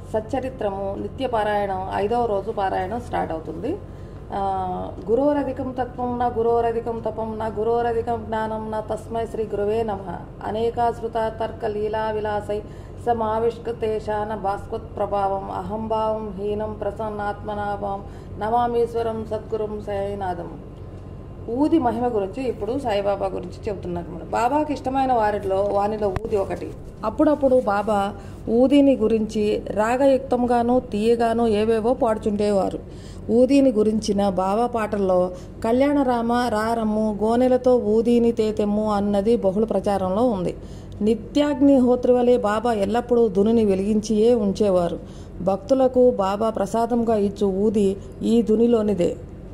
సచ్చరిత్రము నిత్య పారాయణం ఐదవ రోజు పారాయణం స్టార్ట్ అవుతుంది ఆ, గురోరధికం తత్వం నా గురోరధికం తపం నా గురోరధికం జ్ఞానం నా తస్మై శ్రీ గురువే నమ అనేకాశ్రుత తర్క లీలా విలాసై సమావిష్కృతేశాన భాస్వత్ ప్రభావం అహంభావం హీనం ప్రసన్నాత్మనాభం నమామీశ్వరం సద్గురం సాయినాథం ఊది మహిమ గురించి ఇప్పుడు సాయిబాబా గురించి చెబుతున్నారు మనం బాబాకి ఇష్టమైన వారిలో వానిలో ఊది ఒకటి అప్పుడప్పుడు బాబా ఊదిని గురించి రాగయుక్తంగాను తీయగాను ఏవేవో పాడుచుండేవారు ఊదిని గురించిన బాబా పాటల్లో కళ్యాణరామ రారమ్ము గోనెలతో ఊదిని తేతెమ్ము అన్నది బహుళ ప్రచారంలో ఉంది నిత్యాగ్నిహోత్రి వలె బాబా ఎల్లప్పుడూ దునిని వెలిగించియే ఉంచేవారు భక్తులకు బాబా ప్రసాదంగా ఇచ్చు ఊది ఈ దునిలోనిదే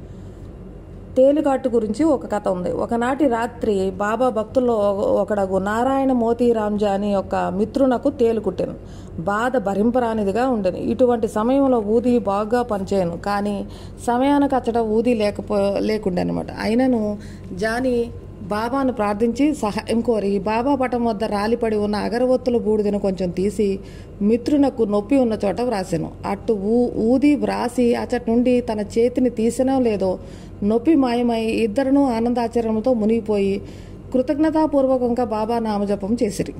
తేలికాటు గురించి ఒక కథ ఉంది ఒకనాటి రాత్రి బాబా భక్తుల్లో ఒకడగు నారాయణ మోతీరాంజా అని ఒక మిత్రునకు తేలు కుట్టాను బాధ భరింపరానిదిగా ఉండేది ఇటువంటి సమయంలో ఊది బాగా పనిచేయను కానీ సమయానికి అచ్చట ఊది లేకపో లేకుండే అనమాట అయినను జాని బాబాను ప్రార్థించి సహాయం కోరి బాబా పటం వద్ద రాలిపడి ఉన్న అగరవత్తుల బూడిదను కొంచెం తీసి మిత్రునకు నొప్పి ఉన్న చోట వ్రాసాను అటు ఊ ఊది వ్రాసి అచ్చటి నుండి తన చేతిని తీసినో లేదో నొప్పి మాయమై ఇద్దరును ఆనందాచరణతో మునిగిపోయి కృతజ్ఞతాపూర్వకంగా బాబా నామజపం చేసిరి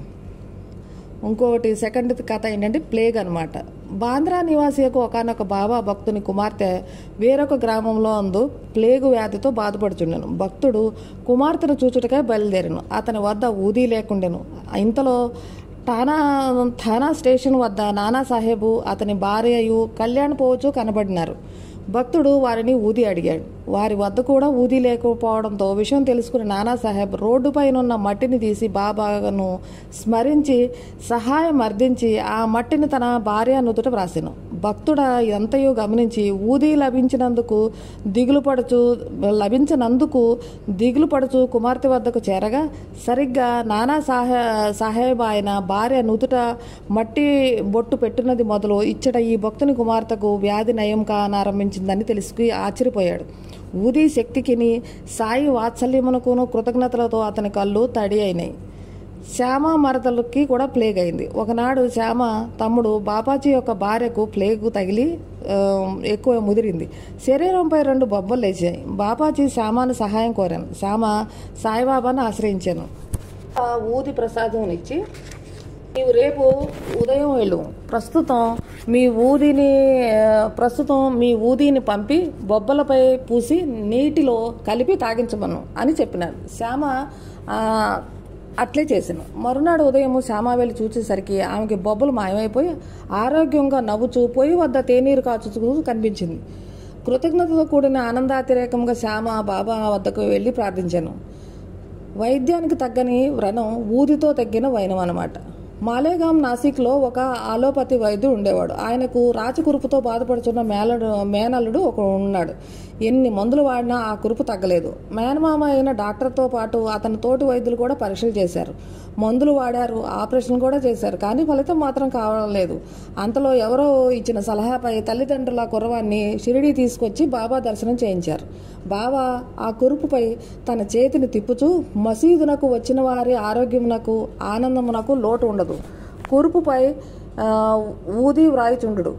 ఇంకోటి సెకండ్ కథ ఏంటంటే ప్లేగ్ అనమాట బాంద్రా నివాసియకు ఒకనొక బాబా భక్తుని కుమార్తె వేరొక గ్రామంలో అందు ప్లేగు వ్యాధితో బాధపడుచుండెను భక్తుడు కుమార్తెను చూచుటకై బయలుదేరాను అతని వద్ద ఊదీ లేకుండెను ఇంతలో ఠానా థానా స్టేషన్ వద్ద నానా సాహెబు అతని భార్యయు కళ్యాణ్ పోవచ్చు కనబడినారు భక్తుడు వారిని ఊది అడిగాడు వారి వద్ద కూడా ఊది లేకపోవడంతో విషయం తెలుసుకుని నానాసాహెబ్ రోడ్డు పైనున్న మట్టిని తీసి బాబాను స్మరించి సహాయం అర్థించి ఆ మట్టిని తన భార్య నుదుట వ్రాసెను భక్తుడ ఎంతయో గమనించి ఊది లభించినందుకు దిగులు పడుచు లభించినందుకు దిగులు పడుచు కుమార్తె వద్దకు చేరగా సరిగ్గా నానా సాహె సాహెబ్ ఆయన భార్య నుదుట మట్టి బొట్టు పెట్టినది మొదలు ఇచ్చట ఈ భక్తుని కుమార్తెకు వ్యాధి నయం కానారంభించిందని తెలుసుకు ఆశ్చర్యపోయాడు ఊది శక్తికిని సాయి వాత్సల్యమునకును కృతజ్ఞతలతో అతని కళ్ళు తడి అయినాయి శ్యామ మరదలకి కూడా ప్లేగ్ అయింది ఒకనాడు శ్యామ తమ్ముడు బాపాజీ యొక్క భార్యకు ప్లేగు తగిలి ఆ, ఎక్కువ ముదిరింది శరీరంపై రెండు బొబ్బలు లేచాయి బాపాజీ శ్యామాను సహాయం కోరాను శ్యామ సాయిబాబాను ఆశ్రయించాను ఆ ఊది ప్రసాదం ఇచ్చి నీవు రేపు ఉదయం వెళ్ళు ప్రస్తుతం మీ ఊదిని ఆ, ప్రస్తుతం మీ ఊదిని పంపి బొబ్బలపై పూసి నీటిలో కలిపి తాగించమను అని చెప్పినాడు శ్యామ ఆ, అట్లే చేసాను మరునాడు ఉదయం శ్యామ వెళ్ళి చూసేసరికి ఆమెకి బొబ్బలు మాయమైపోయి ఆరోగ్యంగా నవ్వుచూ పొయ్యి వద్ద తేనీరు కాచుతూ కనిపించింది కృతజ్ఞతతో కూడిన ఆనందాతిరేకంగా శ్యామ బాబా వద్దకు వెళ్ళి ప్రార్థించాను వైద్యానికి తగ్గని వ్రణం ఊదితో తగ్గిన వైనం అన్నమాట మాలేగాం నాసిక్లో ఒక ఆలోపతి వైద్యుడు ఉండేవాడు ఆయనకు రాచకురుపుతో బాధపడుతున్న మేలడు మేనల్లుడు ఒక ఉన్నాడు ఎన్ని మందులు వాడినా ఆ కురుపు తగ్గలేదు మేనమామ అయిన డాక్టర్తో పాటు అతని తోటి వైద్యులు కూడా పరీక్షలు చేశారు మందులు వాడారు ఆపరేషన్ కూడా చేశారు కానీ ఫలితం మాత్రం కావలేదు అంతలో ఎవరో ఇచ్చిన సలహాపై తల్లిదండ్రుల కుర్రవాన్ని షిరిడి తీసుకొచ్చి బాబా దర్శనం చేయించారు బాబా ఆ కురుపుపై తన చేతిని తిప్పుచూ మసీదునకు వచ్చిన వారి ఆరోగ్యమునకు ఆనందమునకు లోటు ఉండదు కురుపుపై ఆ, ఊది వ్రాయిచుండు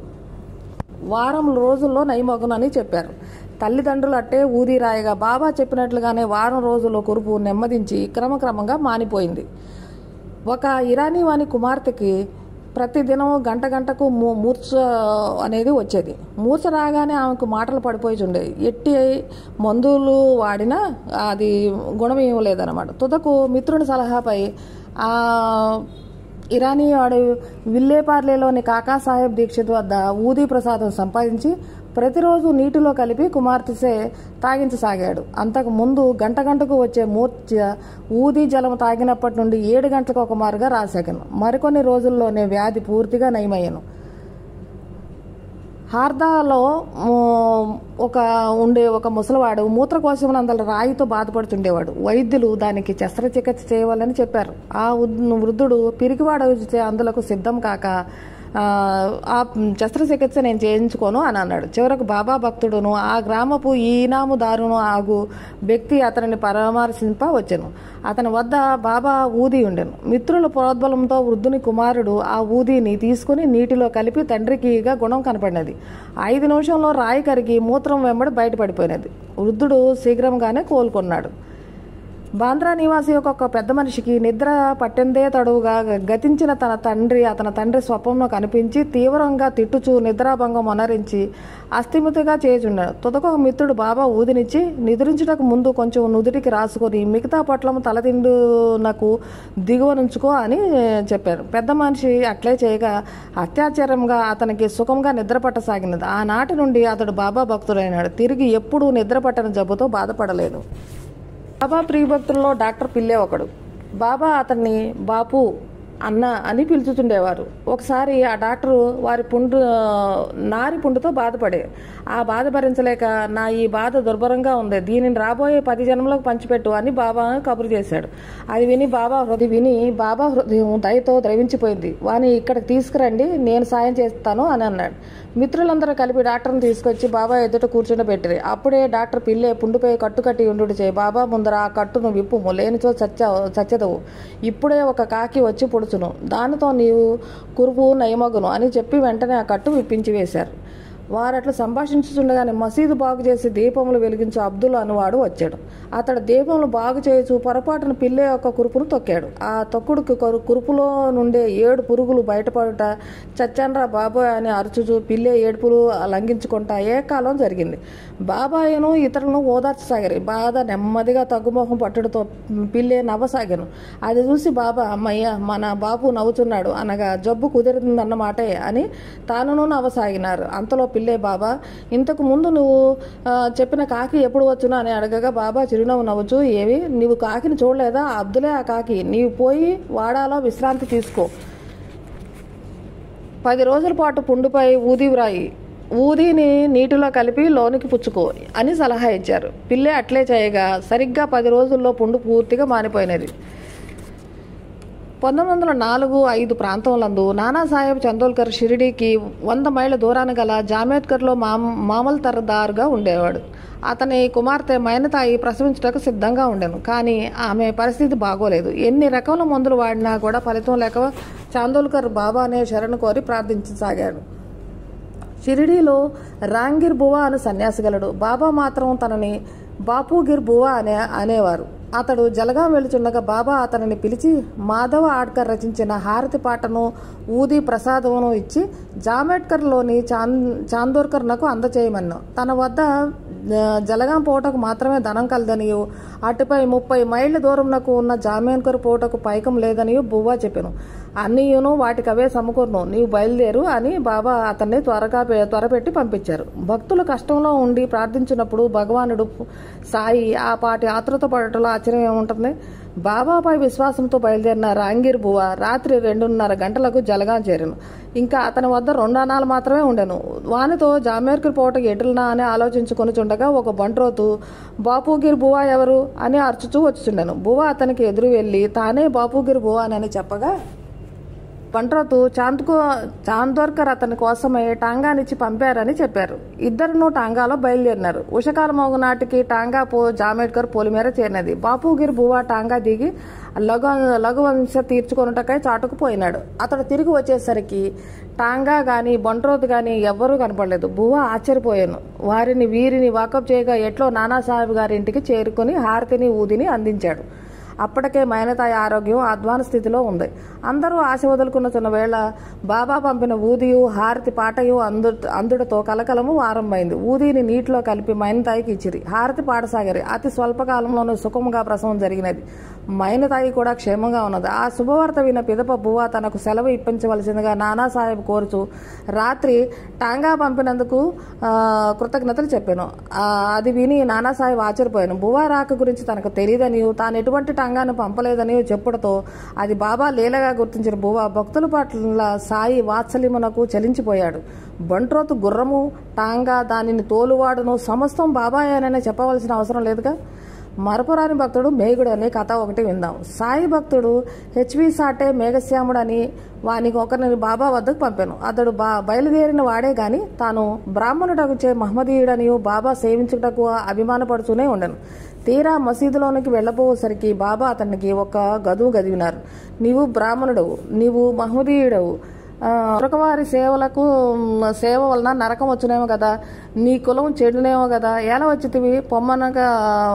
వారం రోజుల్లో నయమగునని చెప్పారు తల్లిదండ్రులు అట్టే ఊది రాయగా బాబా చెప్పినట్లుగానే వారం రోజుల్లో కురుపు నెమ్మదించి క్రమక్రమంగా మానిపోయింది ఒక ఇరానీ వాని కుమార్తెకి ప్రతిదినం గంట గంటకు మూ- మూర్ఛ అనేది వచ్చేది మూర్ఛ రాగానే ఆమెకు మాటలు పడిపోయి ఉండేవి ఎట్టి మందులు వాడినా అది గుణం ఇవ్వలేదన్నమాట తుదకు మిత్రుని సలహాపై ఆ ఇరానీ వాడు విల్లేపార్లేలోని కాకాసాహెబ్ దీక్షిత్ వద్ద ఊదీ ప్రసాదం సంపాదించి ప్రతిరోజు నీటిలో కలిపి కుమార్తెసే తాగించసాగాడు అంతకు ముందు గంట గంటకు వచ్చే మూర్ఛ ఊదీ జలం తాగినప్పటి నుండి ఏడు గంటలకు ఒక మారుగా రాసాగాను మరికొన్ని రోజుల్లోనే వ్యాధి పూర్తిగా నయమయ్యాను హార్దాలో మ్, ఒక ఉండే ఒక ముసలివాడు మూత్రకోశం అందల రాయితో బాధపడుతుండేవాడు వైద్యులు దానికి శస్త్రచికిత్స చేయవాలని చెప్పారు ఆ ఉద్- వృద్ధుడు పిరికివాడు అందులకు సిద్ధం కాక ఆ, ఆ శస్త్రచికిత్స నేను చేయించుకోను అని అన్నాడు చివరకు బాబా భక్తుడును ఆ గ్రామపు ఈనాముదారును ఆగు వ్యక్తి అతనిని పరామర్శింప వచ్చెను అతని వద్ద బాబా ఊది ఉండెను మిత్రుల ప్రోద్బలంతో వృద్ధుని కుమారుడు ఆ ఊదిని తీసుకుని నీటిలో కలిపి తండ్రికిగా గుణం కనపడినది ఐదు నిమిషంలో రాయి కరిగి మూత్రం వెంబడి బయటపడిపోయినది వృద్ధుడు శీఘ్రంగానే కోలుకున్నాడు బాంద్రా నివాసి యొక్క ఒక పెద్ద మనిషికి నిద్ర పట్టిందే తడువుగా గతించిన తన తండ్రి అతని తండ్రి స్వప్నంలో కనిపించి తీవ్రంగా తిట్టుచూ నిద్రాభంగం మొనరించి అస్థిమితగా చేయుచున్నాడు తుదకు ఒక మిత్రుడు బాబా ఊదినిచ్చి నిద్రించుటకు ముందు కొంచెం నుదుటికి రాసుకొని మిగతా పొట్లం తలదిండునకు దిగువ నుంచుకో అని చెప్పారు పెద్ద మనిషి అట్లే చేయగా అత్యాచారంగా అతనికి సుఖంగా నిద్ర పట్టసాగినది ఆనాటి నుండి అతడు బాబా భక్తుడైనాడు తిరిగి ఎప్పుడూ నిద్ర పట్టని జబ్బుతో బాధపడలేదు బాబా ప్రియభక్తుల్లో డాక్టర్ పిల్లే ఒకడు బాబా అతన్ని బాపు అన్న అని పిలుచుతుండేవారు ఒకసారి ఆ డాక్టరు వారి పుండు నారి పుండుతో బాధపడే ఆ బాధ భరించలేక నా ఈ బాధ దుర్భరంగా ఉంది దీనిని రాబోయే పది జన్మలకు పంచిపెట్టు అని బాబా కబురు చేశాడు అది విని బాబా హృదయం విని బాబా హృదయం దయతో ద్రవించిపోయింది వాని ఇక్కడికి తీసుకురండి నేను సాయం చేస్తాను అని అన్నాడు మిత్రులందరూ కలిపి డాక్టర్ని తీసుకొచ్చి బాబా ఎదుట కూర్చుండబెట్టిరి అప్పుడే డాక్టర్ పిల్లే పుండుపై కట్టు కట్టి ఉండు చేయి బాబా ముందర ఆ కట్టును విప్పుము లేనిచో చచ్చ చచ్చదవు ఇప్పుడే ఒక కాకి వచ్చి పొడుచును దానితో నీవు కురుపు నయమగును అని చెప్పి వెంటనే ఆ కట్టు విప్పించి వేశారు వారట్లా సంభాషించుతుండగానే మసీదు బాగు చేసి దీపములు వెలిగించు అబ్దుల్ అనువాడు వచ్చాడు అతడు దీపములు బాగు చేయొచ్చు పొరపాటున పిల్లే యొక్క కురుపును తొక్కాడు ఆ తొక్కుడుకు కొరు- కురుపులో నుండే ఏడు పురుగులు బయటపడుట చచ్చన్రా బాబాయ్ అని అరుచుచు పిల్లే ఏడుపులు లంఘించుకుంటా ఏకాలం జరిగింది బాబాయ్ను ఇతరులను ఓదార్చసాగారు బాధ నెమ్మదిగా తగ్గుమోహం పట్టుడుతో పిల్లే నవ్వసాగాను అది చూసి బాబా అమ్మయ్య మన బాబు నవ్వుతున్నాడు అనగా జబ్బు కుదిరిందన్నమాటే అని తానును నవ్వసాగినారు అంతలో పిల్లే బాబా ఇంతకు ముందు నువ్వు ఆ, చెప్పిన కాకి ఎప్పుడు వచ్చునా అని అడగగా బాబా చిరునవ్వు నవ్వుచూ ఏవి నీవు కాకిని చూడలేదా అబ్దులే ఆ కాకి నీవు పోయి వాడాలో విశ్రాంతి తీసుకో పది రోజుల పాటు పుండుపై ఊది వ్రాయి ఊదిని నీటిలో కలిపి లోనికి పుచ్చుకో అని సలహా ఇచ్చారు పిల్లే అట్లే చేయగా సరిగ్గా పది రోజుల్లో పుండు పూర్తిగా మానిపోయినది పంతొమ్మిది వందల నాలుగు ఐదు ప్రాంతంలందు నానాసాహెబ్ చందోల్కర్ షిరిడీకి వంద మైళ్ళ దూరాన గల జామేద్కర్లో మామ మామూలు తరదారుగా ఉండేవాడు అతని కుమార్తె మైనతాయి ప్రసవించుటకు సిద్ధంగా ఉండెను కానీ ఆమె పరిస్థితి బాగోలేదు ఎన్ని రకాల మందులు వాడినా కూడా ఫలితం లేక చాందోల్కర్ బాబానే శరణు కోరి ప్రార్థించసాగాడు షిరిడీలో రాంగిర్ బువా అనే సన్యాసిగలడు బాబా మాత్రం తనని బాపుగిర్ బువా అనే అనేవారు అతడు జలగాం వెళుచుండగా బాబా అతనిని పిలిచి మాధవ ఆడ్కర్ రచించిన హారతి పాటను ఊది ప్రసాదమును ఇచ్చి జామేడ్కర్లోని చాంద్ చాందోర్కర్నకు అందచేయమన్నాను తన వద్ద ఆ, జలగాం పోటకు మాత్రమే ధనం కలదనియు అటుపై ముప్పై మైళ్ళ దూరంనకు ఉన్న జామేన్కర్ పోటకు పైకం లేదనియు బువ్వా చెప్పాను అన్నీయును వాటికవే సమకూర్ను నీవు బయలుదేరు అని బాబా అతన్ని త్వరగా పె- త్వరపెట్టి పంపించారు భక్తులు కష్టంలో ఉండి ప్రార్థించినప్పుడు భగవానుడు సాయి ఆ పాటి ఆతృత పడటంలో ఆశ్చర్యం ఏముంటుంది బాబాపై విశ్వాసంతో బయలుదేరిన రాంగీర్ బువ రాత్రి రెండున్నర గంటలకు జలగా చేరాను ఇంకా అతని వద్ద రెండు అనాలు మాత్రమే ఉండెను వానితో జామేర్కి పోటకి ఎటులనా అని ఆలోచించుకొని చుండగా ఒక బంట్రోతు బాపుగిర్ బువా ఎవరు అని అర్చుచూ వచ్చుచుండెను బువ అతనికి ఎదురు వెళ్ళి తానే బాపుగిర్ బువా అని చెప్పగా బంట్రోతు చాంద్కో చాందోర్కర్ అతని కోసమే టాంగానిచ్చి పంపారని చెప్పారు ఇద్దరును టాంగాలో బయలుదేరినారు ఉషకాల మోగు నాటికి టాంగా పో జామేడ్కర్ పోలిమేర చేరినది బాపుగిర్ బువా టాంగా దిగి లఘు లఘువంశ తీర్చుకొనుటకై చాటుకు పోయినాడు అతడు తిరిగి వచ్చేసరికి టాంగా గాని బంట్రోత్ గాని ఎవ్వరూ కనపడలేదు బువా ఆశ్చర్యపోయాను వారిని వీరిని వాకప్ చేయగా ఎట్లో నానాసాహెబ్ గారి ఇంటికి చేరుకొని హారతిని ఊదిని అందించాడు అప్పటికే మైనతాయి ఆరోగ్యం అధ్వాన స్థితిలో ఉంది అందరూ ఆశ వదులుకున్న వేళ బాబా పంపిన ఊదియు హారతి పాటయు అందు అందుడితో కలకలము ఆరంభమైంది ఊదిని నీటిలో కలిపి మైనతాయికి ఇచ్చిరి హారతి పాడసాగారి అతి స్వల్పకాలంలోనే సుఖముగా ప్రసవం జరిగినది మైనతాయి కూడా క్షేమంగా ఉన్నది ఆ శుభవార్త విన్న పిదప బువ్వ తనకు సెలవు ఇప్పించవలసిందిగా నానాసాహెబ్ కోరుచు రాత్రి టాంగా పంపినందుకు ఆ, కృతజ్ఞతలు చెప్పాను ఆ, అది విని నానాసాహెబ్ ఆశ్చర్యపోయాను బువ్వ రాక గురించి తనకు తెలియదని తాను ఎటువంటి టాంగాను పంపలేదని చెప్పుడతో అది బాబా లీలగా గుర్తించిన బువ్వ భక్తుల పట్ల సాయి వాత్సల్యమునకు చలించిపోయాడు బంట్రోతు గుర్రము టాంగా దానిని తోలువాడును సమస్తం బాబాయేనని చెప్పవలసిన అవసరం లేదుగా మరపురాని భక్తుడు మేఘుడు అనే కథ ఒకటి విందాం సాయి భక్తుడు హెచ్వి సాటే మేఘశ్యాముడు అని వానికి ఒకరిని బాబా వద్దకు పంపాను అతడు బా బయలుదేరిన వాడే గాని తాను బ్రాహ్మణుడగుచే మహమ్మదీయుడని బాబా సేవించుటకు అభిమానపడుతూనే ఉండను తీరా మసీదులోనికి వెళ్ళబోసరికి బాబా అతనికి ఒక గదువు గదివినారు నీవు బ్రాహ్మణుడవు నీవు మహమ్మదీయుడవు ఆ, మరొకవారి సేవలకు మ్, సేవ వలన నరకం వచ్చునేమో కదా నీ కులం చెడునేమో కదా ఎలా వచ్చితివి పొమ్మనగా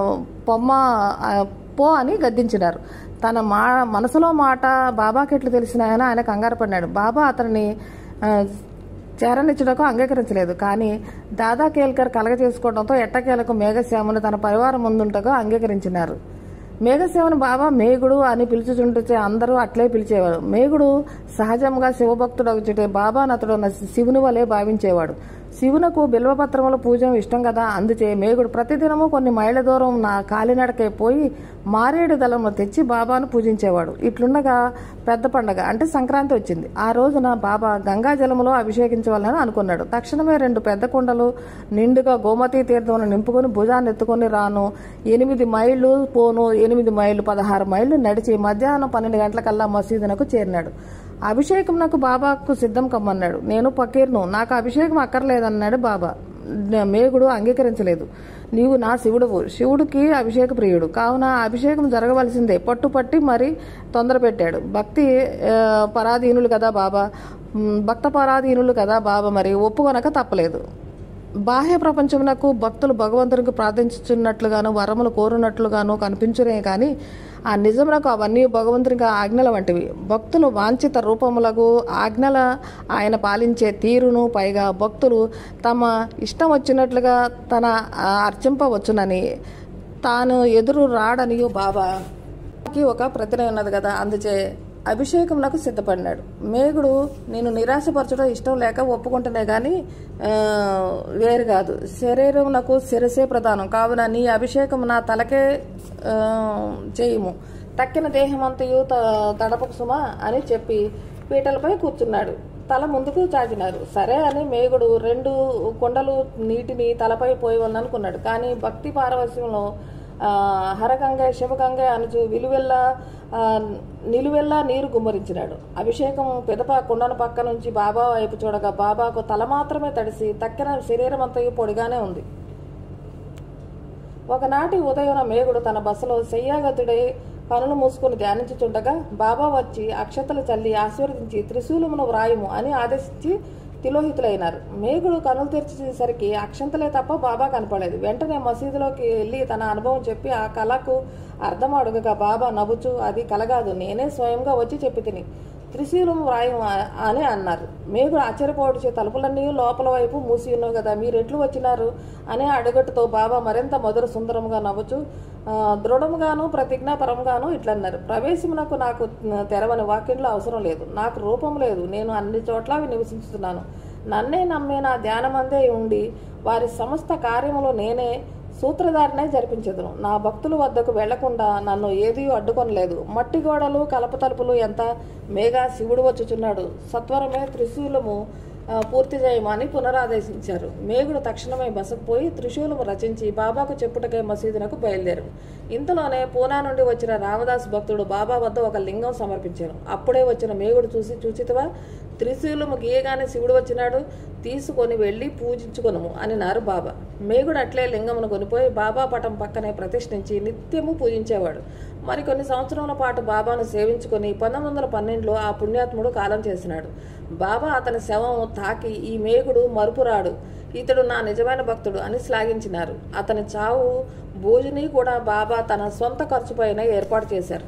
పొమ్మ ఆ, పో అని గద్దించినారు తన మా మనసులో మాట బాబాకి ఎట్లు తెలిసినాయని ఆయన కంగారు పడినాడు బాబా అతనిని ఆ, చేరనిచ్చుటకు అంగీకరించలేదు కానీ దాదా కేల్కర్ కలగ చేసుకోవడంతో ఎట్టకేలకు మేఘశ్యామును తన పరివారం ముందుంటకు అంగీకరించినారు మేఘసేవను బాబా మేఘుడు అని పిలుచుచుంటే అందరూ అట్లే పిలిచేవాడు మేఘుడు సహజంగా శివభక్తుడు బాబా నతుడు శివుని వలె భావించేవాడు శివునకు బిల్వపత్రముల పూజ ఇష్టం కదా అందుచే మేఘుడు ప్రతిదినము కొన్ని మైళ్ళ దూరం నా కాలినడకే పోయి మారేడు దళము తెచ్చి బాబాను పూజించేవాడు ఇట్లుండగా పెద్ద పండగ అంటే సంక్రాంతి వచ్చింది ఆ రోజున బాబా గంగా జలములో అభిషేకించవాలని అనుకున్నాడు తక్షణమే రెండు పెద్ద కుండలు నిండుగా గోమతి తీర్థమును నింపుకొని భుజాన్ని ఎత్తుకొని రాను ఎనిమిది మైళ్ళు పోను ఎనిమిది మైళ్ళు పదహారు మైళ్ళు నడిచి మధ్యాహ్నం పన్నెండు గంటలకల్లా మసీదునకు చేరినాడు అభిషేకం నాకు బాబాకు సిద్ధం కమ్మన్నాడు నేను పకీర్ను నాకు అభిషేకం అక్కర్లేదన్నాడు బాబా మేఘుడు అంగీకరించలేదు నీవు నా శివుడువు శివుడికి అభిషేక ప్రియుడు కావున ఆ అభిషేకం జరగవలసిందే పట్టుపట్టి మరి తొందర పెట్టాడు భక్తి ఆ, పరాధీనులు కదా బాబా మ్, భక్త పరాధీనులు కదా బాబా మరి ఒప్పుకొనక తప్పలేదు బాహ్య ప్రపంచమునకు భక్తులు భగవంతునికి ప్రార్థించుచున్నట్లుగాను వరములు కోరునట్లుగాను కనిపించునే కానీ ఆ నిజమునకు అవన్నీ భగవంతునికి ఆజ్ఞల వంటివి భక్తులు వాంఛిత రూపములకు ఆజ్ఞల ఆయన పాలించే తీరును పైగా భక్తులు తమ ఇష్టం వచ్చినట్లుగా తన ఆ, అర్చింపవచ్చునని తాను ఎదురు రాడనియు బాబా కి ఒక ప్రతిన ఉన్నది కదా అందుచే అభిషేకమునకు సిద్ధపడినాడు మేఘుడు నేను నిరాశపరచడం ఇష్టం లేక ఒప్పుకుంటున్నా గాని ఆ, వేరు కాదు శరీరమునకు శిరసే ప్రధానం కావున నీ అభిషేకం నా తలకే ఆ, చేయుము తక్కిన దేహమంతయు త- తడపకు సుమా అని చెప్పి పీటలపై కూర్చున్నాడు తల ముందుకు చాచినారు సరే అని మేఘుడు రెండు కొండలు నీటిని తలపై పోయవలననుకున్నాడు కానీ భక్తి పారవశ్యంలో ఆ, హరగంగ శివగంగ అనుచు విలువెల్ల ఆ, నిలువెల్లా నీరు గుమ్మరించినాడు అభిషేకం పిదప కుండను పక్క నుంచి బాబా వైపు చూడగా బాబాకు తల మాత్రమే తడిసి తక్కిన శరీరం అంతయు పొడిగానే ఉంది ఒకనాటి ఉదయం మేఘుడు తన బసలో శయ్యాగతుడై కనులు మూసుకుని ధ్యానించుచుండగా బాబా వచ్చి అక్షతలు చల్లి ఆశీర్వదించి త్రిశూలమును వ్రాయము అని ఆదేశించి తిలోహితులైనారు మేఘుడు కనులు తెరిచేసరికి అక్షంతలే తప్ప బాబా కనపడలేదు వెంటనే మసీదులోకి వెళ్ళి తన అనుభవం చెప్పి ఆ కళకు అర్థం అడుగగా బాబా నవ్వుచు అది కలగాదు నేనే స్వయంగా వచ్చి చెప్పి తిని త్రిశూలం వ్రాయం అని అన్నారు మేఘుడు ఆశ్చర్యపోవడిచే తలుపులన్నీ లోపల వైపు మూసి ఉన్నావు కదా మీరు ఎట్లు వచ్చినారు అనే అడుగట్టుతో బాబా మరింత మధుర సుందరముగా నవ్వుచు ఆ, దృఢముగాను ప్రతిజ్ఞాపరంగాను ఇట్లన్నారు ప్రవేశమునకు నాకు తెరవని వాక్యంలో అవసరం లేదు నాకు రూపం లేదు నేను అన్ని చోట్ల నివసించుతున్నాను నన్నే నమ్మే నా ధ్యానమందే ఉండి వారి సమస్త కార్యములు నేనే సూత్రధారినే జరిపించదును నా భక్తుల వద్దకు వెళ్లకుండా నన్ను ఏదీ అడ్డుకొనలేదు మట్టి గోడలు కలప తలుపులు ఎంత మేఘా శివుడు వచ్చుచున్నాడు సత్వరమే త్రిశూలము ఆ, పూర్తి చేయమని పునరాదేశించారు మేఘుడు తక్షణమే బసకు పోయి త్రిశూలము రచించి బాబాకు చెప్పుటకై మసీదునకు బయలుదేరు ఇంతలోనే పూనా నుండి వచ్చిన రామదాస్ భక్తుడు బాబా వద్ద ఒక లింగం సమర్పించారు అప్పుడే వచ్చిన మేఘుడు చూసి చూచితవా త్రిశూలము గీయగానే శివుడు వచ్చినాడు తీసుకొని వెళ్ళి పూజించుకొనుము అనినారు బాబా మేఘుడు అట్లే లింగమును కొనిపోయి బాబా పటం పక్కనే ప్రతిష్ఠించి నిత్యము పూజించేవాడు మరికొన్ని సంవత్సరముల పాటు బాబాను సేవించుకొని పంతొమ్మిది వందల పన్నెండులో ఆ పుణ్యాత్ముడు కాలం చేసినాడు బాబా అతని శవం తాకి ఈ మేఘుడు మరుపురాడు ఇతడు నా నిజమైన భక్తుడు అని శ్లాఘించినారు అతని చావు భోజని కూడా బాబా తన సొంత ఖర్చుపైన ఏర్పాటు చేశారు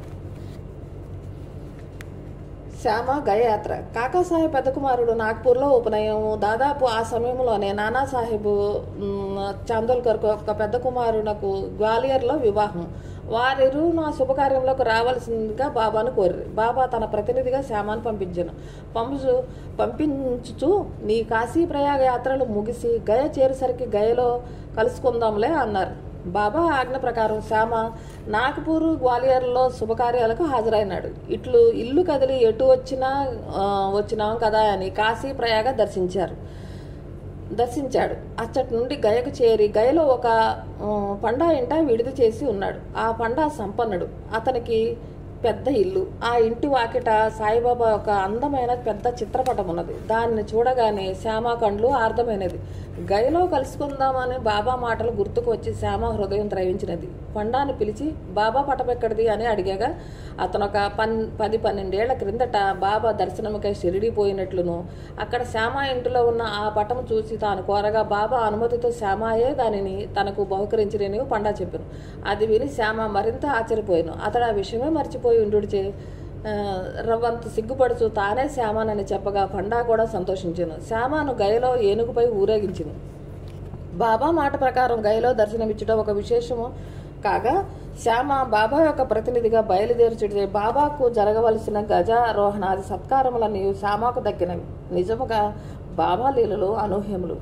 శ్యామ గయయాత్ర కాకాసాహెబ్ పెద్ద కుమారుడు నాగ్పూర్లో ఉపనయనం దాదాపు ఆ సమయంలోనే నానాసాహెబ్ మ్, చాందోల్కర్కు ఒక పెద్ద కుమారునకు గ్వాలియర్లో వివాహం వారిరు నా శుభకార్యంలోకి రావాల్సిందిగా బాబాను కోరి బాబా తన ప్రతినిధిగా శ్యామాను పంపించాను పంపించు పంపించుచు నీ కాశీ ప్రయాగ యాత్రలు ముగిసి గయ చేరేసరికి గయలో కలుసుకుందాంలే అన్నారు బాబా ఆజ్ఞ ప్రకారం శ్యామ నాగపూర్ గ్వాలియర్లో శుభకార్యాలకు హాజరైనాడు ఇట్లు ఇల్లు కదిలి ఎటు వచ్చినా ఆ, వచ్చినాం కదా అని కాశీ ప్రయాగ దర్శించారు దర్శించాడు అచ్చటి నుండి గయకు చేరి గయలో ఒక ఉమ్, పండా ఇంట విడిది చేసి ఉన్నాడు ఆ పండా సంపన్నుడు అతనికి పెద్ద ఇల్లు ఆ ఇంటి వాకిట సాయిబాబా ఒక అందమైన పెద్ద చిత్రపటం ఉన్నది దాన్ని చూడగానే శ్యామ కండ్లు ఆర్ధమైనది గయలో కలుసుకుందామని బాబా మాటలు గుర్తుకు వచ్చి శ్యామ హృదయం ద్రవించినది పండాన్ని పిలిచి బాబా పటం ఎక్కడిది అని అడిగాగా అతను ఒక పన్ పది పన్నెండేళ్ల క్రిందట బాబా దర్శనముకై షిరిడి పోయినట్లును అక్కడ శ్యామ ఇంటిలో ఉన్న ఆ పటం చూసి తాను కోరగా బాబా అనుమతితో శ్యామాయే దానిని తనకు బహుకరించినని పండా చెప్పాను అది విని శ్యామ మరింత ఆశ్చర్యపోయాను అతడు ఆ విషయమే మర్చిపోయి ఉండుడిచే ఆ, రవ్వంత సిగ్గుపడుచు తానే శ్యామానని చెప్పగా పండా కూడా సంతోషించాను శ్యామాను గయలో ఏనుగుపై ఊరేగించింది బాబా మాట ప్రకారం గయలో దర్శనమిచ్చుట ఒక విశేషము కాగా శ్యామ బాబా యొక్క ప్రతినిధిగా బయలుదేరుచుడితే బాబాకు జరగవలసిన గజారోహణాది సత్కారములన్నీ శ్యామకు దక్కినవి నిజముగా బాబా లీలలు అనూహ్యములు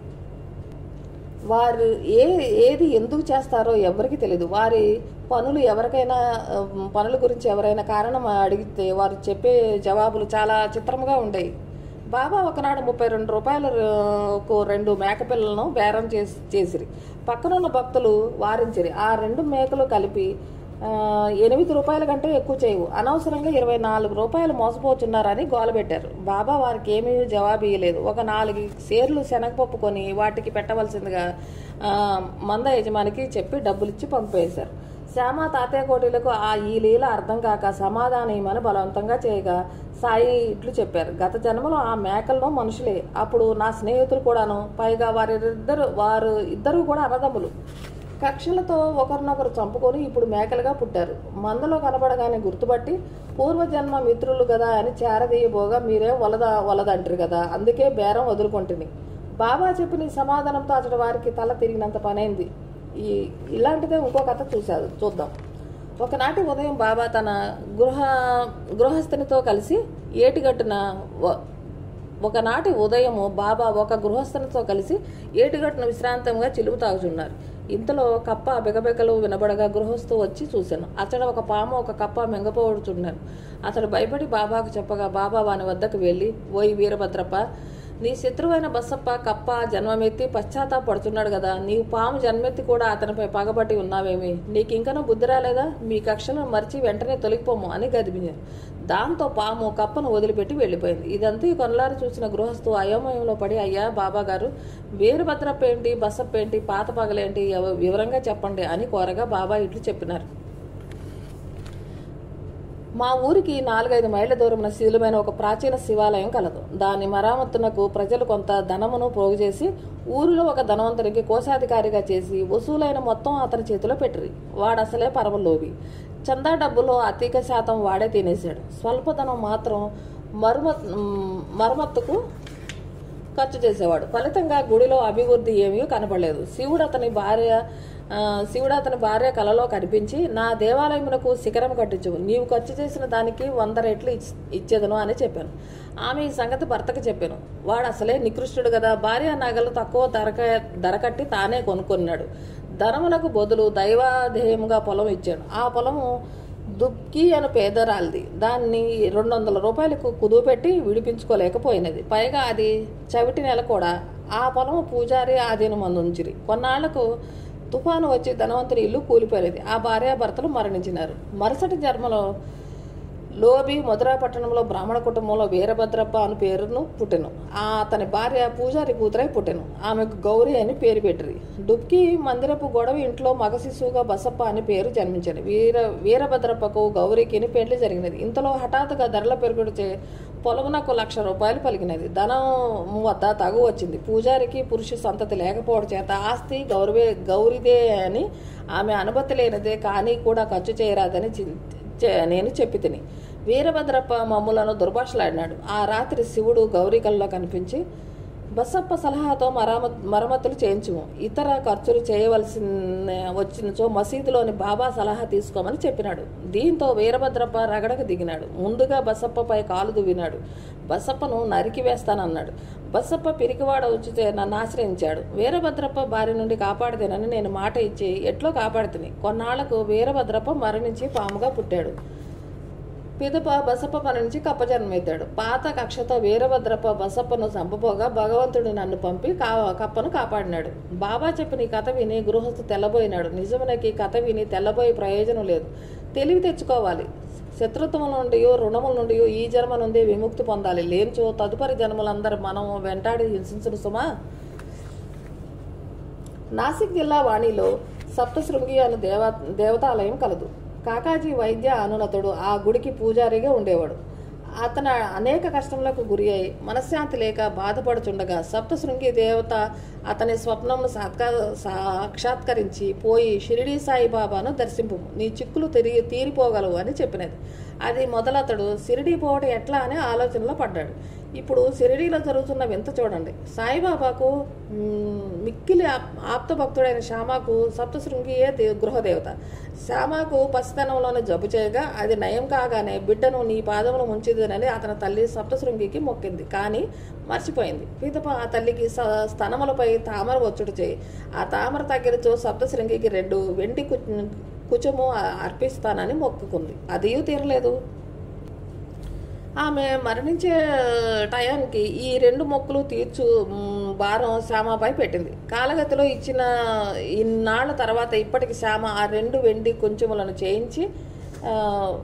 వారు ఏ ఏది ఎందుకు చేస్తారో ఎవరికి తెలియదు వారి పనులు ఎవరికైనా ఉమ్, పనుల గురించి ఎవరైనా కారణం అడిగితే వారు చెప్పే జవాబులు చాలా చిత్రంగా ఉండేవి బాబా ఒకనాడు ముప్పై రెండు రూపాయలకు రెండు మేకపిల్లలను బేరం చేసి చేసిరి పక్కనున్న భక్తులు వారించిరి ఆ రెండు మేకలు కలిపి ఆ, ఎనిమిది రూపాయల కంటే ఎక్కువ చేయవు అనవసరంగా ఇరవై నాలుగు రూపాయలు మోసపోతున్నారని గోలబెట్టారు బాబా వారికి ఏమీ జవాబు ఇవ్వలేదు ఒక నాలుగు సేర్లు శనగపప్పు కొని వాటికి పెట్టవలసిందిగా ఆ, మంద యజమానికి చెప్పి డబ్బులిచ్చి పంపేశారు శ్యామ తాతయ్య కోటీలకు ఆ ఈ లీల అర్థం కాక సమాధానం ఇమ్మని బలవంతంగా చేయగా సాయి ఇట్లు చెప్పారు గత జన్మలో ఆ మేకలను మనుషులే అప్పుడు నా స్నేహితులు కూడాను పైగా వారిద్దరు వారు ఇద్దరు కూడా అన్నదమ్ములు కక్షలతో ఒకరినొకరు చంపుకొని ఇప్పుడు మేకలుగా పుట్టారు మందలో కనబడగానే గుర్తుపట్టి పూర్వజన్మ మిత్రులు కదా అని చేరదీయబోగా మీరేం వలద వలదంటారు కదా అందుకే బేరం వదులుకుంటుంది బాబా చెప్పిన ఈ సమాధానంతో అతడి వారికి తల తిరిగినంత పనైంది ఈ ఇలాంటిదే ఇంకో కథ చూశారు చూద్దాం ఒకనాటి ఉదయం బాబా తన గృహ గృహస్థునితో కలిసి ఏటిగట్టున వ- ఒకనాటి ఉదయము బాబా ఒక గృహస్థునితో కలిసి ఏటిగట్టున విశ్రాంతంగా చిలుపు తాగుచున్నారు ఇంతలో కప్ప బిగబిగలు వినబడగా గృహస్థు వచ్చి చూశాను అతడు ఒక పాము ఒక కప్ప మెంగపోవడుచున్నాను అతడు భయపడి బాబాకు చెప్పగా బాబా వాని వద్దకు వెళ్ళి ఓయ్ వీరభద్రప్ప నీ శత్రువైన బసప్ప కప్ప జన్మమెత్తి పశ్చాత్తాపడుతున్నాడు కదా నీవు పాము జన్మెత్తి కూడా అతనిపై పగబట్టి ఉన్నావేమి నీకు ఇంకనూ బుద్ధి రాలేదా మీ కక్షలను మరిచి వెంటనే తొలగిపోము అని గదిపించారు దాంతో పాము కప్పను వదిలిపెట్టి వెళ్ళిపోయింది ఇదంతా ఈ కొనలారి చూసిన గృహస్థు అయోమయంలో పడి అయ్యా బాబా గారు వీరభద్రప్ప ఏంటి బసప్ప ఏంటి పాత పగలేంటి ఎవ- వివరంగా చెప్పండి అని కోరగా బాబా ఇట్లు చెప్పినారు మా ఊరికి నాలుగైదు మైళ్ళ దూరమున శిథిలమైన ఒక ప్రాచీన శివాలయం కలదు దాని మరామత్తునకు ప్రజలు కొంత ధనమును పోగు చేసి ఊరిలో ఒక ధనవంతునికి కోశాధికారిగా చేసి వసూలైన మొత్తం అతని చేతిలో పెట్టిరి వాడు అసలే పరమలోవి చందా డబ్బులో అధిక శాతం వాడే తినేశాడు స్వల్పధనం మాత్రం మరుమత్ మరమ్మత్తుకు ఖర్చు చేసేవాడు ఫలితంగా గుడిలో అభివృద్ధి ఏమీ కనపడలేదు శివుడు అతని భార్య ఆ, శివుడు అతని భార్య కలలో కనిపించి నా దేవాలయమునకు శిఖరం కట్టించు నీవు ఖర్చు చేసిన దానికి వంద రెట్లు ఇచ్- ఇచ్చేదను అని చెప్పాను ఆమె ఈ సంగతి భర్తకు చెప్పాను వాడు అసలే నికృష్టుడు కదా భార్య నగలు తక్కువ ధరక ధర కట్టి తానే కొనుక్కున్నాడు ధనములకు బదులు దైవాధేయముగా పొలం ఇచ్చాడు ఆ పొలము దుక్కి అని పేదరాలిది దాన్ని రెండు వందల రూపాయలకు కుదువు పెట్టి విడిపించుకోలేకపోయినది పైగా అది చవిటి నెల కూడా ఆ పొలం పూజారి ఆధీనం అందుంచిరి కొన్నాళ్లకు తుఫాను వచ్చి ధనవంతుని ఇల్లు కూలిపోయేది ఆ భార్యాభర్తలు మరణించినారు మరుసటి జన్మలో లోబి మధురా పట్టణంలో బ్రాహ్మణ కుటుంబంలో వీరభద్రప్ప అని పేరును పుట్టెను ఆ అతని భార్య పూజారి కూతురై పుట్టెను ఆమెకు గౌరీ అని పేరు పెట్టిరి డుబ్కి మందిరపు గొడవ ఇంట్లో మగ శిశువుగా బసప్ప అని పేరు జన్మించింది వీర వీరభద్రప్పకు గౌరీకి పెళ్లి జరిగినది ఇంతలో హఠాత్తుగా ధరల పెరుగుడిచే పొలమునకు లక్ష రూపాయలు పలికినది ధనం వద్ద తగు వచ్చింది పూజారికి పురుష సంతతి లేకపోవడం చేత ఆస్తి గౌరవే గౌరిదే అని ఆమె అనుమతి లేనిదే కానీ కూడా ఖర్చు చేయరాదని చి- చె- నేను చెప్పి తిని వీరభద్రప్ప మమ్ములను దుర్భాషలాడినాడు ఆ రాత్రి శివుడు గౌరికల్లో కనిపించి బసప్ప సలహాతో మరామత్ మరమ్మతులు చేయించుము ఇతర ఖర్చులు చేయవలసిన వచ్చినచో మసీదులోని బాబా సలహా తీసుకోమని చెప్పినాడు దీంతో వీరభద్రప్ప రగడకు దిగినాడు ముందుగా బసప్పపై కాలు దువ్వినాడు బసప్పను నరికి వేస్తానన్నాడు బసప్ప పిరికివాడ వచ్చితే నన్ను ఆశ్రయించాడు వీరభద్రప్ప బారి నుండి కాపాడితేనని నేను మాట ఇచ్చి ఎట్లో కాపాడుతుని కొన్నాళ్లకు వీరభద్రప్ప మరణించి పాముగా పుట్టాడు పిదప బసప్ప పని నుంచి కప్పజన్మెత్తాడు పాత కక్షతో వీరభద్రప్ప బసప్పను చంపబోగా భగవంతుడు నన్ను పంపి కా కప్పను కాపాడినాడు బాబా చెప్పిన ఈ కథ విని గృహస్థు తెల్లబోయినాడు నిజమునకి ఈ కథ విని తెల్లబోయే ప్రయోజనం లేదు తెలివి తెచ్చుకోవాలి శత్రుత్వం నుండి రుణముల నుండి ఈ జన్మ నుండి విముక్తి పొందాలి లేనిచో తదుపరి జన్మలందరూ మనం వెంటాడి హింసించను సుమా నాసిక్ జిల్లా వాణిలో సప్తశృంగి అను దేవ దేవతాలయం కలదు కాకాజీ వైద్య అనునతుడు ఆ గుడికి పూజారిగా ఉండేవాడు అతను అనేక కష్టములకు గురి అయి మనశ్శాంతి లేక బాధపడుచుండగా సప్తశృంగి దేవత అతని స్వప్నమును సాత్కా సాక్షాత్కరించి పోయి షిరిడి సాయిబాబాను దర్శింపు నీ చిక్కులు తిరిగి తీరిపోగలవు అని చెప్పినది అది మొదలతడు షిరిడి పోవటం ఎట్లా అని ఆలోచనలో పడ్డాడు ఇప్పుడు షిరిడీలో జరుగుతున్న వింత చూడండి సాయిబాబాకు మ్, మిక్కిలి ఆప్- ఆప్తభక్తుడైన శ్యామాకు సప్తశృంగియే దే- గృహదేవత శ్యామాకు పసితనంలోనే జబ్బు చేయగా అది నయం కాగానే బిడ్డను నీ పాదములు ముంచిదనని అతని తల్లి సప్తశృంగికి మొక్కింది కానీ మర్చిపోయింది పీతప ఆ తల్లికి స- స్తనములపై తామర వచ్చుడు చేయి ఆ తామర తగ్గిరచో సప్తశృంగికి రెండు వెండి కు- కుచము అర్పిస్తానని మొక్కుకుంది అదియూ తీరలేదు ఆమె మరణించే టయానికి ఈ రెండు మొక్కులు తీర్చు మ్, భారం శ్యామపై పెట్టింది కాలగతిలో ఇచ్చిన ఇన్నాళ్ల తర్వాత ఇప్పటికి శ్యామ ఆ రెండు వెండి కొంచెములను చేయించి ఆ,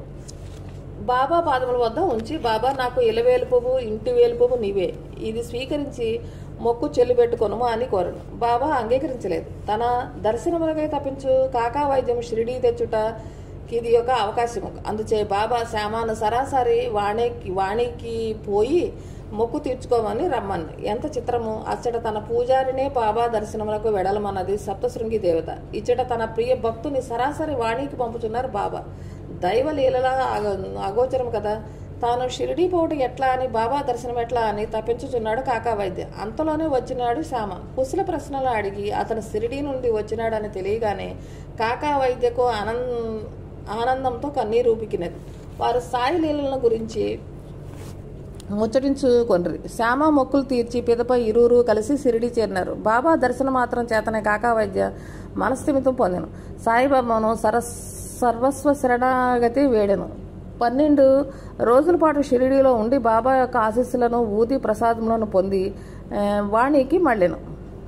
బాబా పాదముల వద్ద ఉంచి బాబా నాకు ఇలవేలుపువు ఇంటి వేలుపువు నీవే ఇది స్వీకరించి మొక్కు చెల్లిబెట్టుకొనుము అని కోరను బాబా అంగీకరించలేదు తన దర్శనములకై తప్పించు కాకా వైద్యం షిరిడీ తెచ్చుట ఇది ఒక అవకాశము అందుచే బాబా శ్యామాను సరాసరి వాణికి వాణికి పోయి మొక్కు తీర్చుకోమని రమ్మను ఎంత చిత్రము అచ్చట తన పూజారినే బాబా దర్శనములకు వెడలమన్నది సప్తశృంగి దేవత ఇచ్చట తన ప్రియ భక్తుని సరాసరి వాణికి పంపుతున్నారు బాబా దైవ లీలలా అగ- అగోచరం కదా తాను షిరిడీ పోవటం ఎట్లా అని బాబా దర్శనం ఎట్లా అని తప్పించుచున్నాడు కాకా వైద్య అంతలోనే వచ్చినాడు శ్యామ కుశల ప్రశ్నలు అడిగి అతను షిరిడీ నుండి వచ్చినాడని తెలియగానే కాకా వైద్యకు ఆనంద ఆనందంతో కన్నీరు ఊపికినది వారు సాయి లీలల గురించి ముచ్చటించుకొనరి శ్యామ మొక్కులు తీర్చి పిదప ఇరువురు కలిసి సిరిడి చేరినారు బాబా దర్శనం మాత్రం చేతనే కాకా వైద్య మనస్థిమితం పొందెను సాయిబాబాను సరస్ సర్వస్వ శరణాగతి వేడెను పన్నెండు రోజుల పాటు షిరిడీలో ఉండి బాబా యొక్క ఆశీస్సులను ఊది ప్రసాదములను పొంది ఆ, వాణికి మళ్ళెను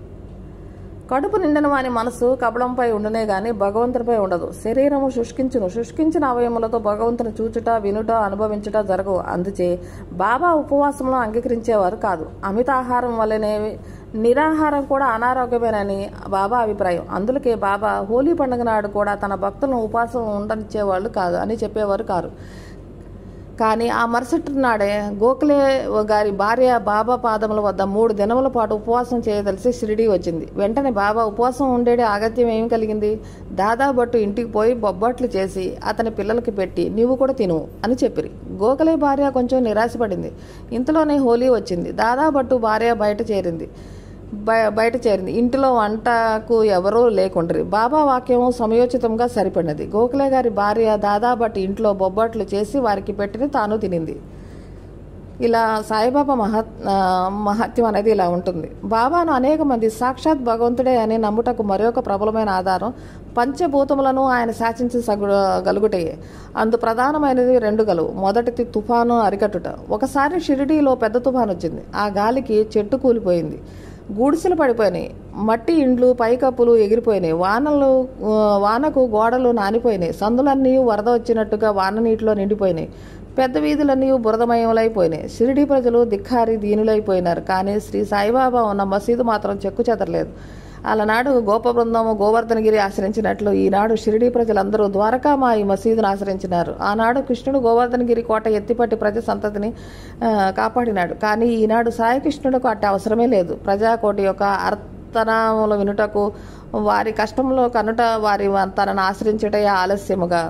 కడుపు నిండిన వాని మనసు కబళంపై ఉండునే గాని భగవంతునిపై ఉండదు శరీరము శుష్కించును శుష్కించిన అవయములతో భగవంతుని చూచుట వినుట అనుభవించుట జరగవు అందుచే బాబా ఉపవాసంలో అంగీకరించేవారు కాదు అమితాహారం వల్లనే నిరాహారం కూడా అనారోగ్యమేనని బాబా అభిప్రాయం అందుకే బాబా హోలీ పండుగ నాడు కూడా తన భక్తులను ఉపవాసం ఉండనిచ్చేవాళ్ళు కాదు అని చెప్పేవారు కారు కానీ ఆ మరుసటి నాడే గోఖలే గారి భార్య బాబా పాదముల వద్ద మూడు దినముల పాటు ఉపవాసం చేయదలిసి షిరిడి వచ్చింది వెంటనే బాబా ఉపవాసం ఉండేది ఆగత్యం ఏమి కలిగింది దాదా భట్టు ఇంటికి పోయి బొబ్బట్లు చేసి అతని పిల్లలకి పెట్టి నీవు కూడా తిను అని చెప్పిరి గోఖలే భార్య కొంచెం నిరాశపడింది ఇంతలోనే హోలీ వచ్చింది దాదా భట్టు భార్య బయట చేరింది బయ- బయట చేరింది ఇంటిలో వంటకు ఎవరూ లేకుండ్రి బాబా వాక్యము సమయోచితంగా సరిపడినది గోఖలే గారి భార్య దాదా బట్టి ఇంట్లో బొబ్బట్లు చేసి వారికి పెట్టిన తాను తినింది ఇలా సాయిబాబా మహత్ ఆ, మహత్యం అనేది ఇలా ఉంటుంది బాబాను అనేక మంది సాక్షాత్ భగవంతుడే అని నమ్ముటకు మరొక ప్రబలమైన ఆధారం పంచభూతములను ఆయన శాసించి సగు గలుగుటే అందు ప్రధానమైనది రెండు గలువు మొదటిది తుఫాను అరికట్టుట ఒకసారి షిరిడీలో పెద్ద తుఫాను వచ్చింది ఆ గాలికి చెట్టు కూలిపోయింది గూడిసెలు పడిపోయినాయి మట్టి ఇండ్లు పైకప్పులు ఎగిరిపోయినాయి వానలు ఆ, వానకు గోడలు నానిపోయినాయి సందులన్నీ వరద వచ్చినట్టుగా వాన నీటిలో నిండిపోయినాయి పెద్ద వీధులన్నీ బురదమయములైపోయినాయి షిరిడి ప్రజలు దిక్కారి దీనులైపోయినారు కానీ శ్రీ సాయిబాబా ఉన్న మసీదు మాత్రం చెక్కు చెదరలేదు అలనాడు గోప బృందము గోవర్ధనగిరి ఆశ్రయించినట్లు ఈనాడు షిరిడి ప్రజలందరూ ద్వారకామా ఈ మసీదును ఆశ్రయించినారు ఆనాడు కృష్ణుడు గోవర్ధనగిరి కోట ఎత్తిపట్టి ప్రజ సంతతిని ఆ, కాపాడినాడు కానీ ఈనాడు సాయి కృష్ణుడికి అట్టి అవసరమే లేదు ప్రజాకోటి యొక్క అర్థనాములు వినుటకు వారి కష్టంలో కనుట వారి తనను ఆశ్రయించుటే ఆలస్యముగా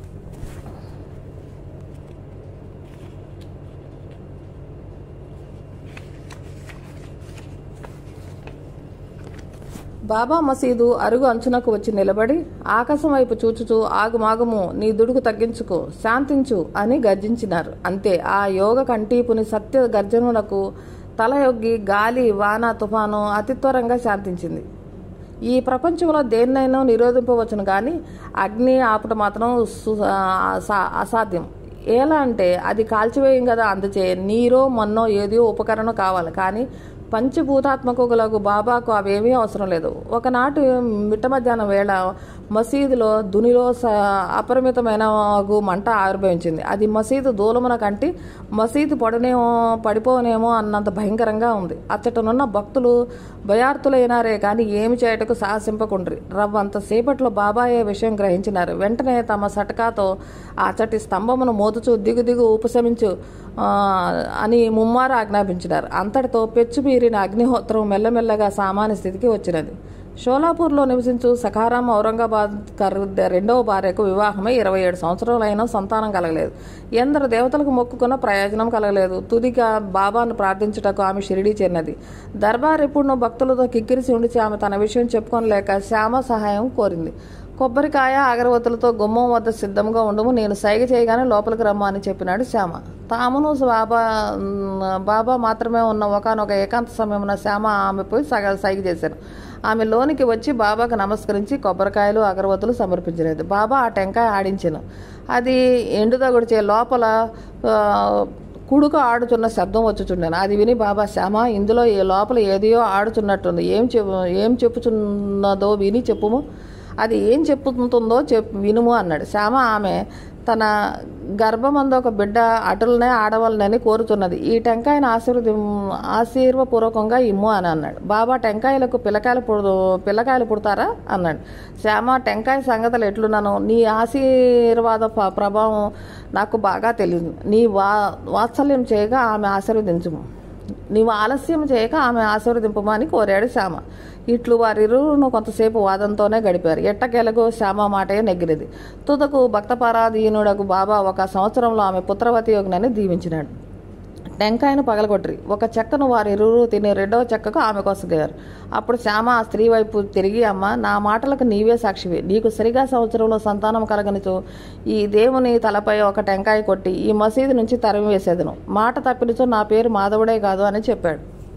బాబా మసీదు అరుగు అంచునకు వచ్చి నిలబడి ఆకాశం వైపు చూచుచూ ఆగుమాగుము నీ దుడుకు తగ్గించుకో శాంతించు అని గర్జించినారు అంతే ఆ యోగ కంటీపుని సత్య గర్జనులకు తల యొగ్గి గాలి వాన తుఫాను అతి త్వరంగా శాంతించింది ఈ ప్రపంచంలో దేన్నైనా నిరోధింపవచ్చును కానీ అగ్ని ఆపుట మాత్రం సు- ఆ, అసా- అసాధ్యం ఎలా అంటే అది కాల్చివేయం కదా అందుచే నీరో మన్నో ఏదో ఉపకరణం కావాలి కానీ పంచభూతాత్మకులకు బాబాకు అవేమీ అవసరం లేదు ఒకనాటి మిట్ట మధ్యాహ్నం వేళ మసీదులో దునిలో స అపరిమితమైన గు మంట ఆవిర్భవించింది అది మసీదు దూలమున కంటి మసీదు పడనేమో పడిపోనేమో అన్నంత భయంకరంగా ఉంది అచ్చటనున్న భక్తులు భయార్థులైనారే కానీ ఏమి చేయటకు సాహసింపకుండ్రి రవ్వంత సేపట్లో బాబాయే విషయం గ్రహించినారు వెంటనే తమ సటకాతో ఆ చటి స్తంభమును మోదుచు దిగు దిగు ఉపశమించు ఆ, అని ముమ్మారు ఆజ్ఞాపించినారు అంతటితో పెచ్చు మీరిన అగ్నిహోత్రం మెల్లమెల్లగా సామాన్య స్థితికి వచ్చినది షోలాపూర్లో నివసించు సఖారాం ఔరంగాబాద్ కర్ రెండవ భార్యకు వివాహమై ఇరవై ఏడు సంవత్సరాలైనా సంతానం కలగలేదు ఎందరు దేవతలకు మొక్కుకున్న ప్రయోజనం కలగలేదు తుదిగా బాబాను ప్రార్థించుటకు ఆమె షిరిడీ చెన్నది దర్బార్ ఎప్పుడు భక్తులతో కిక్కిరిసి ఉండిచి ఆమె తన విషయం చెప్పుకోనలేక శ్యామ సహాయం కోరింది కొబ్బరికాయ అగరవత్తులతో గుమ్మం వద్ద సిద్ధంగా ఉండము నేను సైగ చేయగానే లోపలికి రమ్మ అని చెప్పినాడు శ్యామ తామును బాబా మ్, బాబా మాత్రమే ఉన్న ఒకనొక ఏకాంత సమయమున శ్యామ ఆమె పోయి సగ సైగ చేశాను ఆమె లోనికి వచ్చి బాబాకు నమస్కరించి కొబ్బరికాయలు అగరవత్తులు సమర్పించలేదు బాబా ఆ టెంకాయ ఆడించాను అది ఎండుదగుడిచే లోపల ఆ, కుడుక ఆడుతున్న శబ్దం వచ్చుచుండెను అది విని బాబా శ్యామ ఇందులో ఏ లోపల ఏదియో ఆడుచున్నట్టుంది ఏం చెప్పు ఏం చెప్పుచున్నదో విని చెప్పుము అది ఏం చెప్పుతుందో చెప్పు వినుము అన్నాడు శ్యామ ఆమె తన గర్భమందు ఒక బిడ్డ అటులనే ఆడవాళ్ళని కోరుతున్నది ఈ టెంకాయను ఆశీర్వది ఆశీర్వపూర్వకంగా ఇమ్ము అని అన్నాడు బాబా టెంకాయలకు పిల్లకాయలు పుడు పిల్లకాయలు పుడతారా అన్నాడు శ్యామ టెంకాయ సంగతులు ఎట్లున్నాను నీ ఆశీర్వాద ప- ప్రభావం నాకు బాగా తెలియదు నీ వా వాత్సల్యం చేయగా ఆమె ఆశీర్వదించుము నీవు ఆలస్యం చేయక ఆమె ఆశీర్వదింపమని కోరాడు శ్యామ ఇట్లు వారిరువును కొంతసేపు వాదంతోనే గడిపారు ఎట్టకేలకు శ్యామ మాటే నెగ్గినది తుదకు భక్తపరాధీనుడకు బాబా ఒక సంవత్సరంలో ఆమె పుత్రవతి యోగ్నని దీవించినాడు టెంకాయను పగలగొట్టిరి ఒక చెక్కను వారిరువురు తిని రెండవ చెక్కకు ఆమె కొసగారు అప్పుడు శ్యామ ఆ స్త్రీ వైపు తిరిగి అమ్మ నా మాటలకు నీవే సాక్షివి నీకు సరిగా సంవత్సరంలో సంతానం కలగనిచో ఈ దేవుని తలపై ఒక టెంకాయ కొట్టి ఈ మసీదు నుంచి తరిమి వేసేదను మాట తప్పినచో నా పేరు మాధవుడే కాదు అని చెప్పాడు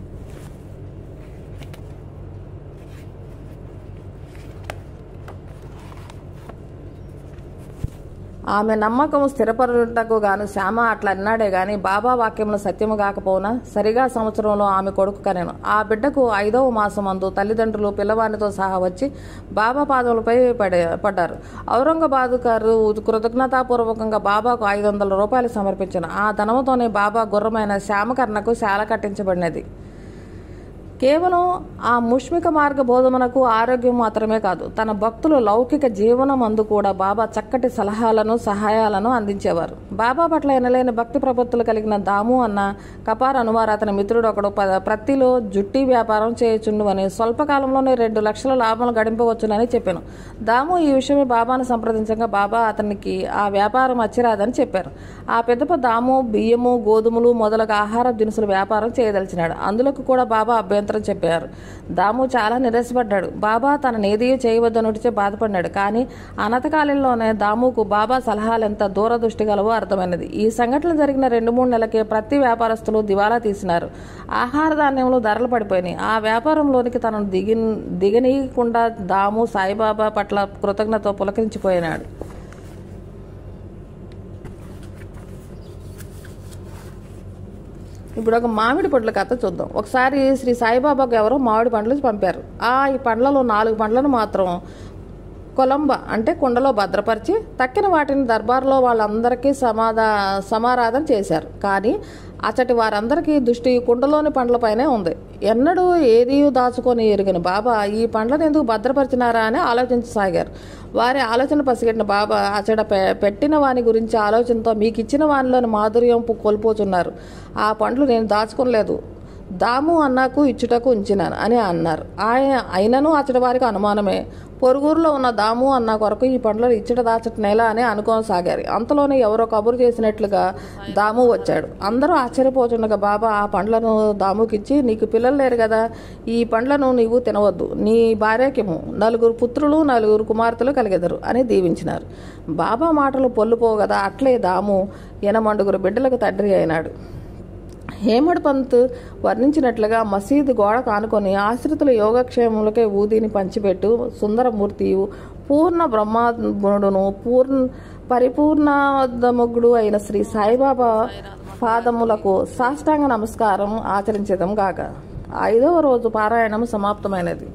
ఆమె నమ్మకం స్థిరపరుటకు గాను శ్యామ అట్లా అన్నాడే గాని బాబా వాక్యములు సత్యము కాకపోవునా సరిగా సంవత్సరంలో ఆమె కొడుకు కనెను ఆ బిడ్డకు ఐదవ మాసమందు తల్లిదండ్రులు పిల్లవానితో సహా వచ్చి బాబా పాదములపై పడే పడ్డారు ఔరంగాబాద్ గారు కృతజ్ఞతాపూర్వకంగా బాబాకు ఐదు వందల రూపాయలు సమర్పించాను ఆ ధనముతోనే బాబా గుర్రమైన శ్యామకర్ణకు శాల కట్టించబడినది కేవలం ఆ ముష్మిక మార్గ బోధమునకు ఆరోగ్యం మాత్రమే కాదు తన భక్తులు లౌకిక జీవనం అందు కూడా బాబా చక్కటి సలహాలను సహాయాలను అందించేవారు బాబా పట్ల ఎనలేని భక్తి ప్రపత్తులు కలిగిన దాము అన్న కపార్ అనువారు అతని మిత్రుడు ఒకడు ప- ప్రత్తిలో జుట్టి వ్యాపారం చేయచుండు అని స్వల్పకాలంలోనే రెండు లక్షల లాభాలు గడింపవచ్చునని చెప్పాను దాము ఈ విషయమే బాబాను సంప్రదించగా బాబా అతనికి ఆ వ్యాపారం అచ్చిరాదని చెప్పారు ఆ పెద్దప దాము బియ్యము గోధుమలు మొదలగు ఆహార దినుసుల వ్యాపారం చేయదలిచినాడు అందులోకి కూడా బాబా అభ్యంతరం చెప్పారు దాము చాలా నిరాశపడ్డాడు బాబా తనని ఏది చేయవద్దనుడిచే బాధపడ్డాడు కానీ అనతకాలంలోనే దాముకు బాబా సలహాలు ఎంత దూరదృష్టి గలవో అర్థమైనది ఈ సంఘటన జరిగిన రెండు మూడు నెలలకే ప్రతి వ్యాపారస్తులు దివాలా తీసినారు ఆహార ధాన్యములు ధరలు పడిపోయినాయి ఆ వ్యాపారంలోనికి తనను దిగి దిగనీయకుండా దాము సాయిబాబా పట్ల కృతజ్ఞతతో పులకరించిపోయినాడు ఇప్పుడు ఒక మామిడి పండ్ల కథ చూద్దాం ఒకసారి శ్రీ సాయిబాబాకు ఎవరో మామిడి పండ్లు పంపారు ఆ ఈ పండ్లలో నాలుగు పండ్లను మాత్రం కొలంబ అంటే కుండలో భద్రపరిచి తక్కిన వాటిని దర్బార్లో వాళ్ళందరికీ సమాధా సమారాధన చేశారు కానీ అచ్చటి వారందరికీ దృష్టి కుండలోని పండ్లపైనే ఉంది ఎన్నడూ ఏది దాచుకొని ఎరుగని బాబా ఈ పండ్లను ఎందుకు భద్రపరిచినారా అని ఆలోచించసాగారు వారి ఆలోచన పసిగట్టిన బాబా అచ్చట పె- పెట్టిన వాని గురించి ఆలోచనతో మీకు ఇచ్చిన వానిలోని మాధుర్యం పు- కోల్పోతున్నారు ఆ పండ్లు నేను దాచుకోలేదు దాము అన్నాకు ఇచ్చుటకు ఉంచినాను అని అన్నారు ఆయన అయినను అచ్చటి వారికి అనుమానమే పొరుగురులో ఉన్న దాము అన్న కొరకు ఈ పండ్లను ఇచ్చట దాచట నేల అని అనుకోసాగారు అంతలోనే ఎవరో కబురు చేసినట్లుగా దాము వచ్చాడు అందరూ ఆశ్చర్యపోతుండగా బాబా ఆ పండ్లను దాముకిచ్చి నీకు పిల్లలు లేరు కదా ఈ పండ్లను నీవు తినవద్దు నీ భార్యకేమో నలుగురు పుత్రులు నలుగురు కుమార్తెలు కలిగెదరు అని దీవించినారు బాబా మాటలు పొల్లుపో కదా అట్లే దాము ఎనమండుగురు బిడ్డలకు తండ్రి అయినాడు హేమడ్ పంత్ వర్ణించినట్లుగా మసీదు గోడ కానుకొని ఆశ్రితుల యోగక్షేమములకే ఊదిని పంచిపెట్టు సుందరమూర్తియు పూర్ణ బ్రహ్మాత్ముడును పూర్ణ పరిపూర్ణోద్దముగుడు అయిన శ్రీ సాయిబాబా పాదములకు సాష్టాంగ నమస్కారం ఆచరించడం గాక ఐదవ రోజు పారాయణం సమాప్తమైనది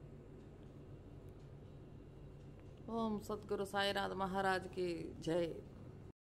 ఓం సద్గురు సాయినాథ్ మహారాజ్కి జై